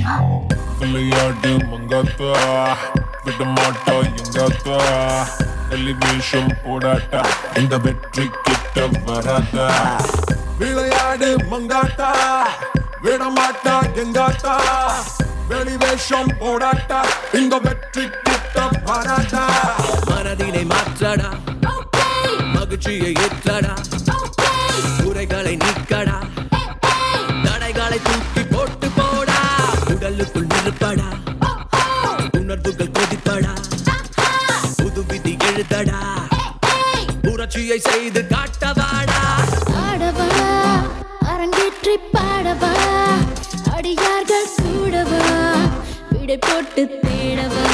விளையாடு மங்காத்தா விட மாட்டா எங்காத்தா எலிவேஷன் போடாட்டா இந்த வெற்றி கிட்ட வராதா விளையாடு மங்காத்தா விட மாட்டா எங்காத்தா வெளிவேஷம் போடாட்டா இந்த வெற்றி கிட்ட வராதா மனதினை மாற்றடா மகிழ்ச்சியை ஏற்றடா குறைகளை நீக்கடா தடைகளை தூக்கி போட்டு போடா உடலுக்குள் நெருப்படா உணர்வுகள் கொதிப்படா புது விதி எழுதடா புரட்சியை செய்து காட்டவாடா ஆடவா அரங்கேற்றி பாடவா அடியார்கள் கூடவா விடை போட்டு தேடவா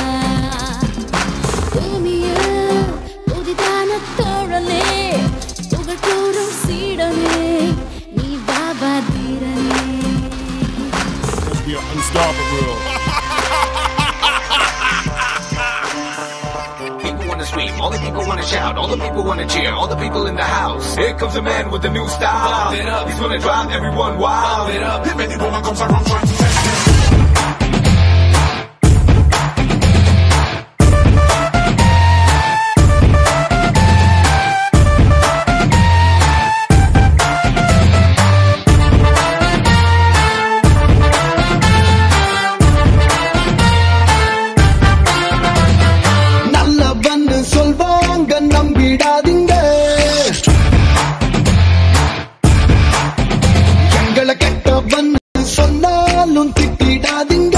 பூமியில் புதிதான தோழனே புகழ் கூறும் சீடனே நீ Baba தீரனே We are unstoppable. People wanna scream, all the people wanna shout, all the people wanna cheer, all the people in the house. Here comes a man with a new style. He's gonna drive everyone wild. If any woman comes around trying to test this. நல்லவன்னு சொல்வாங்க நம்பிடாதீங்க எங்களை கெட்டவன் சொன்னாலும் திட்டிடாதீங்க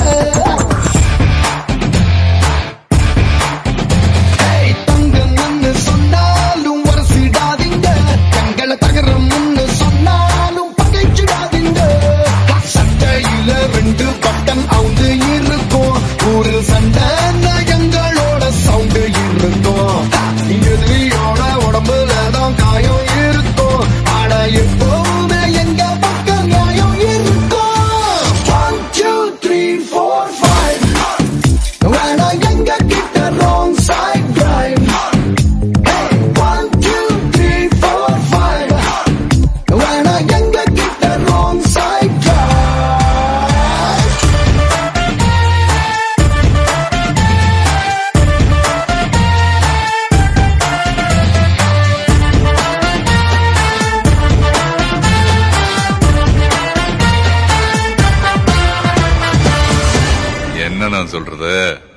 ஏய், தங்கம்னு சொன்னாலும் வரசிடாதீங்க எங்களை தகரம்னு சொன்னாலும் பகைச்சிடாதீங்க சட்டையில ரெண்டு பட்டன் அவுந்து இருக்கும் ஊரில் சண்டை எங்களோட சவுண்டு இருக்கும் எதிரியோட உடம்புல தான் காயம் இருக்கும் ஆனா எப்பவுமே எங்க பக்கம் நியாயம் இருக்கும் One, two, three, four, five. வேணா எங்க கிட்ட wrong side drive. Hey, one, two, three, four, five. வேணா எங்க கிட்ட wrong side drive. என்ன நான் சொல்றது